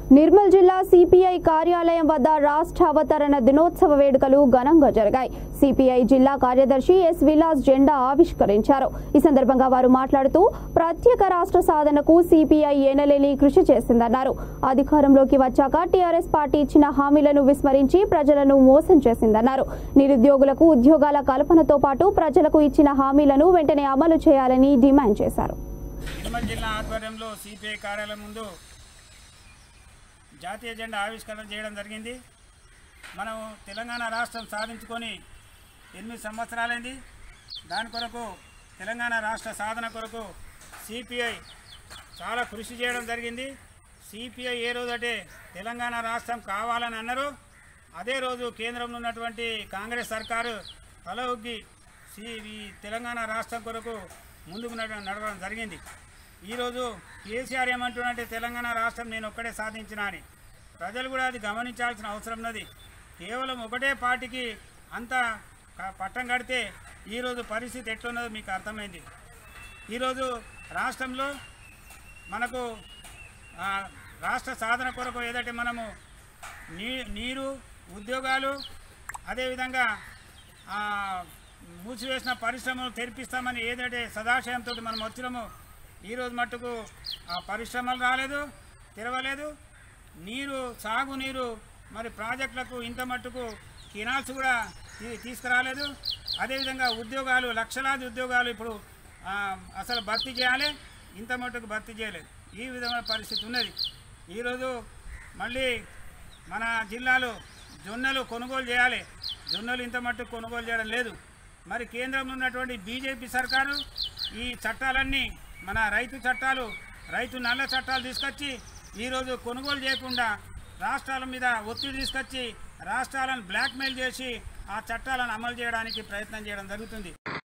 నిర్మల్ జిల్లా సిపిఐ కార్యాలయం వద్ద రాష్ట్ర అవతరణ దినోత్సవ వేడుకలు ఘనంగా జరిగాయి సిపిఐ జిల్లా కార్యదర్శి ఎస్ విలాస్ జెండా ఆవిష్కరించారు ఈ సందర్భంగా వారు మాట్లాడుతూ ప్రత్యేక రాష్ట్ర సాధనకు సిపిఐ ఏనలేని కృషి చేసిందన్నారు అధికారంలోకి వచ్చాక టీఆర్ఎస్ పార్టీ ఇచ్చిన హామీలను విస్మరించి ప్రజలను మోసం చేసిందన్నారు నిరుద్యోగులకు ఉద్యోగాల కల్పనతో పాటు ప్రజలకు ఇచ్చిన హామీలను వెంటనే అమలు చేయాలని డిమాండ్ చేశారు నిర్మల్ జిల్లా ఆధ్వర్యంలో సిపిఐ కార్యాలయం ముందు జాతీయ జెండా ఆవిష్కరణ చేయడం జరిగింది మనం తెలంగాణ రాష్ట్రం సాధించుకొని ఎనిమిది సంవత్సరాలైంది దాని కొరకు తెలంగాణ రాష్ట్ర సాధన కొరకు సిపిఐ చాలా కృషి చేయడం జరిగింది సిపిఐ ఏ రోజంటే తెలంగాణ రాష్ట్రం కావాలని అన్నారు అదే రోజు కేంద్రంలో ఉన్నటువంటి కాంగ్రెస్ సర్కారు తల ఒగ్గి సి ఈ తెలంగాణ రాష్ట్రం కొరకు ముందుకు నడ- నడవడం జరిగింది ఈరోజు కేసీఆర్ ఏమంటున్నట్టే తెలంగాణ రాష్ట్రం నేను ఒక్కడే సాధించిన అని ప్రజలు కూడా అది గమనించాల్సిన అవసరం ఉన్నది కేవలం ఒకటే పార్టీకి అంత క- పట్టం కడితే ఈరోజు పరిస్థితి ఎట్లున్నదో మీకు అర్థమైంది ఈరోజు రాష్ట్రంలో మనకు ఆ, రాష్ట్ర సాధన కొరకు ఏదైతే మనము నీ నీరు ఉద్యోగాలు అదేవిధంగా ఆ, మూసివేసిన పరిశ్రమలు తెరిపిస్తామని ఏదైతే సదాశయంతో మనం వచ్చినామో ఈరోజు మట్టుకు ఆ పరిశ్రమలు రాలేదు తెరవలేదు నీరు సాగునీరు మరి ప్రాజెక్టులకు ఇంత మట్టుకు కినాల్స్ కూడా తీ- తీసుకురాలేదు అదేవిధంగా ఉద్యోగాలు లక్షలాది ఉద్యోగాలు ఇప్పుడు ఆ, అసలు భర్తీ చేయాలి ఇంత మట్టుకు భర్తీ చేయలేదు ఈ విధమైన పరిస్థితి ఉన్నది ఈరోజు మళ్ళీ మన జిల్లాలో జొన్నలు కొనుగోలు చేయాలి జొన్నలు ఇంత మట్టుకు కొనుగోలు చేయడం లేదు మరి కేంద్రంలో ఉన్నటువంటి బీజేపీ సర్కారు ఈ చట్టాలన్నీ మన రైతు చట్టాలు రైతు నల్ల చట్టాలు తీసుకొచ్చి ఈరోజు కొనుగోలు చేయకుండా రాష్ట్రాల మీద ఒత్తిడి తీసుకొచ్చి రాష్ట్రాలను బ్లాక్మెయిల్ చేసి ఆ చట్టాలను అమలు చేయడానికి ప్రయత్నం చేయడం జరుగుతుంది